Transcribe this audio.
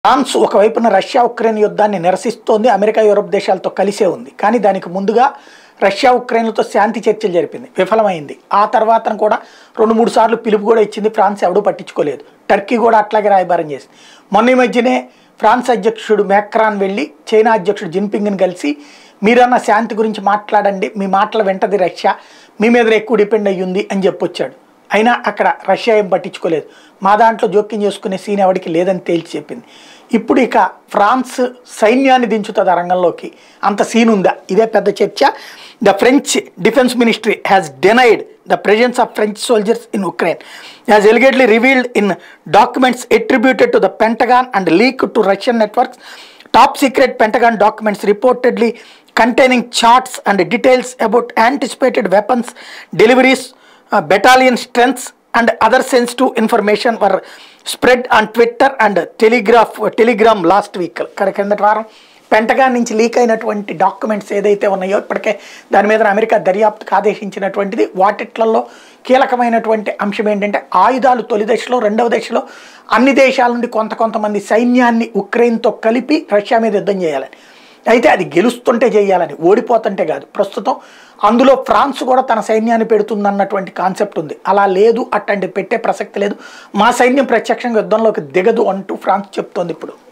France ఒకవైపున Russia Ukraine యుద్ధాన్ని నిరసిస్తోంది America Europe దేశాలతో కలిసే ఉంది కానీ దానికి ముందుగా రష్యా ఉక్రెయిన్లతో శాంతి చర్చలు జరిపింది విఫలమైంది ఆ తర్వాత కూడా రెండు మూడు సార్లు పిలుపు కూడా ఇచ్చింది ఫ్రాన్స్ ఎవడూ పట్టించుకోలేదు టర్కీ కూడా అట్లాగే రాయబారం చేసింది మొన్న ఈ మధ్యనే ఫ్రాన్స్ అధ్యక్షుడు మ్యాక్రాన్ వెళ్ళి చైనా అధ్యక్షుడు జిన్పింగ్ని కలిసి మీరన్న శాంతి గురించి మాట్లాడండి మీ మాటలు వెంటది రష్యా మీ మీద ఎక్కువ డిపెండ్ అయ్యింది అని చెప్పొచ్చాడు అయినా అక్కడ రష్యా ఏం పట్టించుకోలేదు మా దాంట్లో జోక్యం చేసుకునే సీన్ ఎవరికి లేదని తేల్చి చెప్పింది ఇప్పుడు ఇక ఫ్రాన్స్ సైన్యాన్ని దించుతుంది ఆ రంగంలోకి అంత సీన్ ఉందా ఇదే పెద్ద చర్చ the French defence ministry has denied the presence of French soldiers in Ukraine has allegedly revealed in documents attributed to the Pentagon and leak to Russian networks top secret Pentagon documents reportedly containing charts and details about anticipated weapons deliveries, uh, battalion strengths, and other sensitive information were spread on Twitter and Telegraph, Telegram last week. ఇక్కడ కిందటి వారం pentagon నుంచి leak అయినటువంటి documents ఏదైతే ఉన్నాయో ఇప్పటికే దాని మీద అమెరికా దర్యాప్తుకు ఆదేశించినటువంటిది వాటిట్లలో కీలకమైనటువంటి అంశం ఏంటంటే ఆయుధాలు తొలి దశలో రెండవ దశలో అన్ని దేశాల నుండి కొంత కొంతమంది సైన్యాన్ని ఉక్రెయిన్తో కలిపి రష్యా మీద యుద్ధం చేయాలని అయితే అది గెలుస్తుంటే చేయాలని ఓడిపోతుంటే కాదు ప్రస్తుతం అందులో ఫ్రాన్స్ కూడా తన సైన్యాన్ని పెడుతుందన్నటువంటి కాన్సెప్ట్ ఉంది అలా లేదు అట్లాంటి పెట్టే ప్రసక్తి లేదు మా సైన్యం ప్రత్యక్షంగా యుద్ధంలోకి దిగదు అంటూ ఫ్రాన్స్ చెప్తోంది ఇప్పుడు